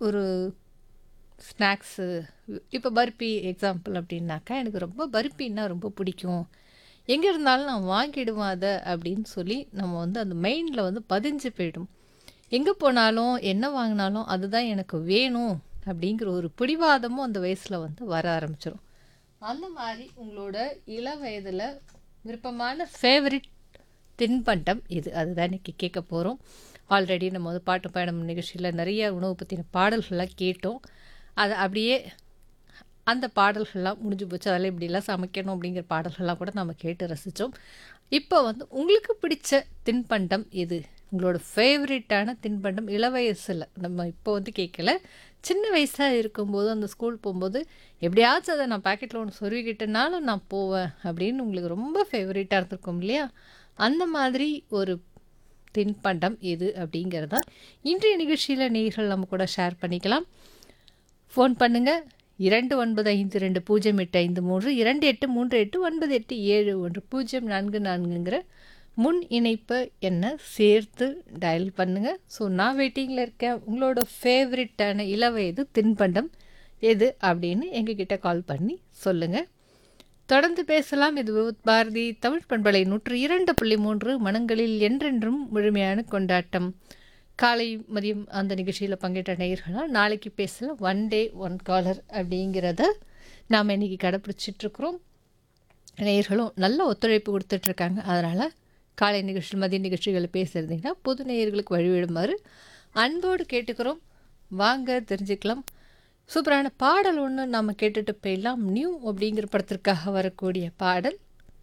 ஒரு ஸ்நாக்ஸு இப்போ பர்பி எக்ஸாம்பிள் அப்படின்னாக்கா எனக்கு ரொம்ப பர்பின்னா ரொம்ப பிடிக்கும் எங்கே இருந்தாலும் நான் வாங்கிடுவேன் அதை அப்படின்னு சொல்லி நம்ம வந்து அந்த மைண்டில் வந்து பதிஞ்சு போயிடும் எங்கே போனாலும் என்ன வாங்கினாலும் அதுதான் எனக்கு வேணும் அப்படிங்கிற ஒரு பிடிவாதமும் அந்த வயசில் வந்து வர ஆரம்பிச்சிடும் அந்த மாதிரி உங்களோட இள வயதில் விருப்பமான ஃபேவரட் தின்பண்டம் இது அதுதான் இன்னைக்கு கேட்க போகிறோம் ஆல்ரெடி நம்ம வந்து பாட்டு பயணம் நிகழ்ச்சியில் நிறைய உணவு பற்றின பாடல்கள்லாம் கேட்டோம் அது அப்படியே அந்த பாடல்கள்லாம் முடிஞ்சு போச்சு அதில் இப்படிலாம் சமைக்கணும் அப்படிங்கிற பாடல்கள்லாம் கூட நம்ம கேட்டு ரசித்தோம் இப்போ வந்து உங்களுக்கு பிடிச்ச தின்பண்டம் எது உங்களோட ஃபேவரட்டான தின்பண்டம் இள வயசில் நம்ம இப்போ வந்து கேட்கல சின்ன வயசாக இருக்கும்போது அந்த ஸ்கூல் போகும்போது எப்படியாச்சும் அதை நான் பாக்கெட்டில் ஒன்று சொருகிட்டனாலும் நான் போவேன் அப்படின்னு உங்களுக்கு ரொம்ப ஃபேவரட்டாக இருந்திருக்கும் இல்லையா அந்த மாதிரி ஒரு தின்பண்டம் எது அப்படிங்கிறத இன்றைய நிகழ்ச்சியில் நீங்கள் நம்ம கூட ஷேர் பண்ணிக்கலாம் ஃபோன் பண்ணுங்கள் இரண்டு ஒன்பது ஐந்து ரெண்டு பூஜ்ஜியம் எட்டு ஐந்து மூன்று இரண்டு எட்டு மூன்று எட்டு ஒன்பது எட்டு ஏழு ஒன்று பூஜ்ஜியம் நான்கு நான்குங்கிற முன் இணைப்பை என்ன சேர்த்து டயல் பண்ணுங்கள் ஸோ நான் வெயிட்டிங்கில் இருக்கேன் உங்களோட ஃபேவரட்டான இளவயது தின்பண்டம் எது அப்படின்னு எங்ககிட்ட கால் பண்ணி சொல்லுங்கள் தொடர்ந்து பேசலாம் இது விவுத் பாரதி தமிழ் பண்பலை நூற்று இரண்டு புள்ளி மூன்று மனங்களில் என்றென்றும் முழுமையான கொண்டாட்டம் காலை மதியம் அந்த நிகழ்ச்சியில் பங்கேற்ற நேயர்களாக நாளைக்கு பேசலாம் ஒன் டே ஒன் காலர் அப்படிங்கிறத நாம் இன்றைக்கி கடைப்பிடிச்சிட்ருக்குறோம் நேயர்களும் நல்ல ஒத்துழைப்பு கொடுத்துட்ருக்காங்க அதனால் காலை நிகழ்ச்சி மதிய நிகழ்ச்சிகளில் பேசுகிறதுங்கன்னா பொது நேயர்களுக்கு வழிவிடுமாறு அன்போடு கேட்டுக்கிறோம் வாங்க தெரிஞ்சுக்கலாம் சூப்பரான பாடல் ஒன்று நம்ம கேட்டுட்டு போயிடலாம் நியூ அப்படிங்கிற படத்திற்காக வரக்கூடிய பாடல்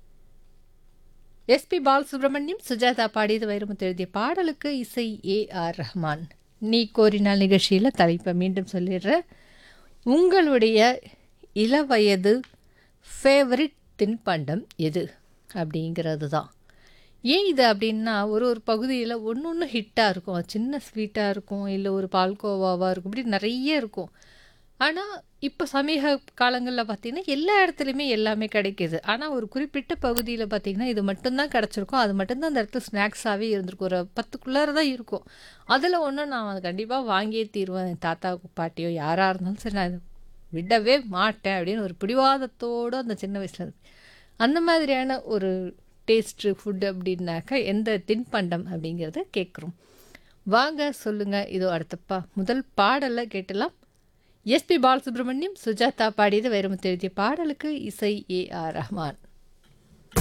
எஸ்பி பாலசுப்ரமணியம் சுஜாதா பாடியது வைரமுத்து எழுதிய பாடலுக்கு இசை ஏ ஆர் ரஹ்மான் நீ கோரினால் நிகழ்ச்சியில் தலைப்பை மீண்டும் சொல்லிடுறேன் உங்களுடைய இளவயது ஃபேவரிட் தின்பண்டம் எது அப்படிங்கிறது தான் ஏன் இது அப்படின்னா ஒரு ஒரு பகுதியில் ஒன்று ஒன்று ஹிட்டாக இருக்கும் சின்ன ஸ்வீட்டாக இருக்கும் இல்லை ஒரு பால்கோவாவாக இருக்கும் இப்படி நிறைய இருக்கும் ஆனால் இப்போ சமீப காலங்களில் பார்த்திங்கன்னா எல்லா இடத்துலையுமே எல்லாமே கிடைக்கிது ஆனால் ஒரு குறிப்பிட்ட பகுதியில் பார்த்திங்கன்னா இது மட்டும்தான் கிடச்சிருக்கும் அது மட்டும்தான் அந்த இடத்துல ஸ்நாக்ஸாகவே இருந்திருக்கும் ஒரு பத்துக்குள்ளார தான் இருக்கும் அதில் ஒன்று நான் கண்டிப்பாக வாங்கியே தீருவேன் என் தாத்தா பாட்டியோ யாராக இருந்தாலும் சரி நான் விடவே மாட்டேன் அப்படின்னு ஒரு பிடிவாதத்தோடு அந்த சின்ன வயசில் இருக்கு அந்த மாதிரியான ஒரு டேஸ்ட்டு ஃபுட் அப்படின்னாக்கா எந்த தின்பண்டம் அப்படிங்கிறத கேட்குறோம் வாங்க சொல்லுங்கள் இதோ அடுத்தப்பா முதல் பாடலை கேட்டலாம் எஸ்பி பாலசுப்ரமணியம் சுஜாதா பாடியது வைரமுத்து எழுதிய பாடலுக்கு இசை ஏ ஆர் ரஹ்மான்